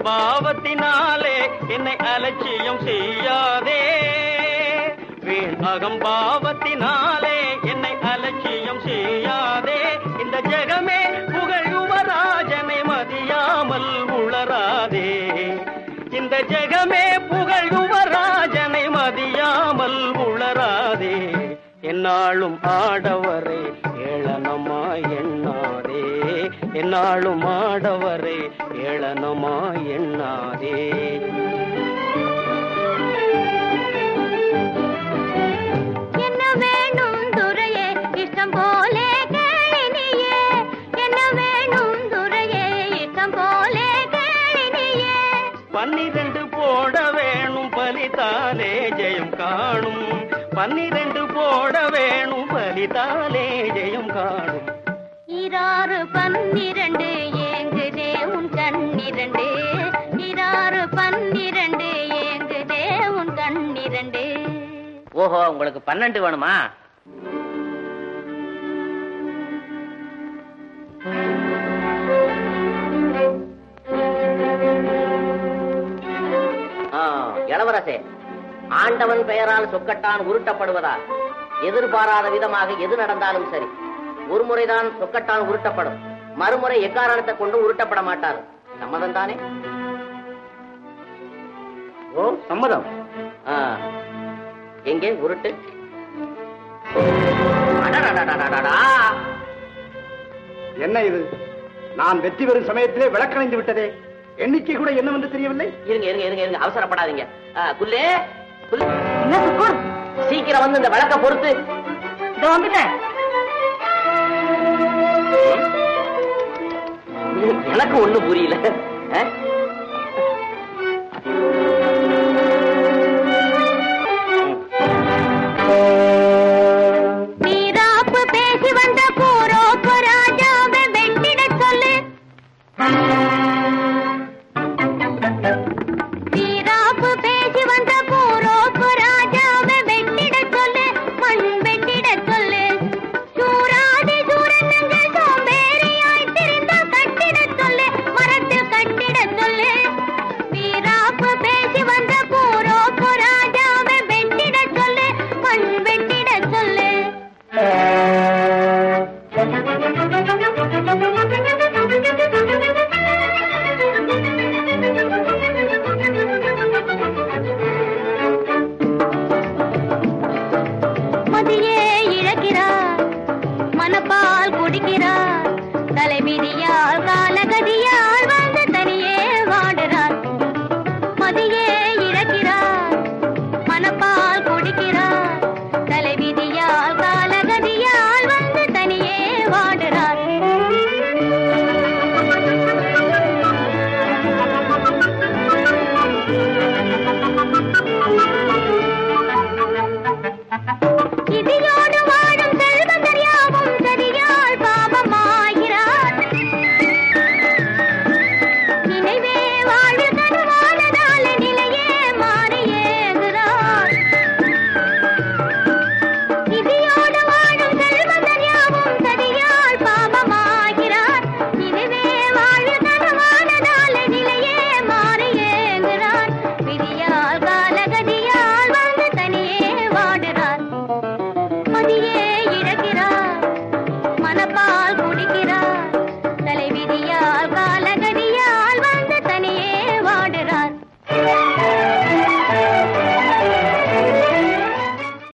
அகம்பாவத்தினாலே என்னை அலட்சியம் செய்யாதே வீண் அகம்பாவத்தினாலே என்னை அலட்சியம் செய்யாதே இந்த ஜெகமே புகழ் யுவராஜனை மதியாமல் உளராதே இந்த ஜெகமே புகழ் யுவராஜனை மதியாமல் உளராதே என்னாலும் ஆடவரே ஏளனமாய் எண்ணாதே என்னாலும் ஆடவரே ஏளனமாய் எண்ணாதே என்ன வேணும் துரையே இஷ்டம் போலே கேளினியே என்ன வேணும் துரையே இஷ்டம் போலே கேளினியே பன்னிரண்டு போட வேணும் பலிதாலே ஜெயம் காணும் பன்னிரண்டு போட வேணும் பலிதாலே ஜெயம் காணும் இராறு பன்னிரண்டு ஏங்குதே உன் கண்ணிரண்டு இராறு பன்னிரண்டு ஏங்குதே உன் கண்ணிரண்டு ஓஹோ உங்களுக்கு பன்னெண்டு வேணுமா ஆ, இளவரசே ஆண்டவன் பெயரால் சொக்கட்டான் உருட்டப்படுவதால் எதிர்பாராத விதமாக எது நடந்தாலும் சரி ஒரு முறைதான் சொக்கட்டான் உருட்டப்படும் மறுமுறை எக்காரணத்தை கொண்டு உருட்டப்பட மாட்டார் சம்மதம் தானே ஓ சம்மதம் ஆ. எங்கே உருட்டு அடடடடடடடா. என்ன இது நான் வெற்றி பெறும் சமயத்திலே விளக்கணைந்து விட்டதே எண்ணிக்கை கூட என்னவென்று தெரியவில்லை இருங்க இருங்க இருங்க இருங்க அவசரப்படாதீங்க ஆ, குல்லே குல் சீக்கிரம் வந்து இந்த விளக்க பொறுத்து எனக்கு ஒண்ணு புரியல ஆ?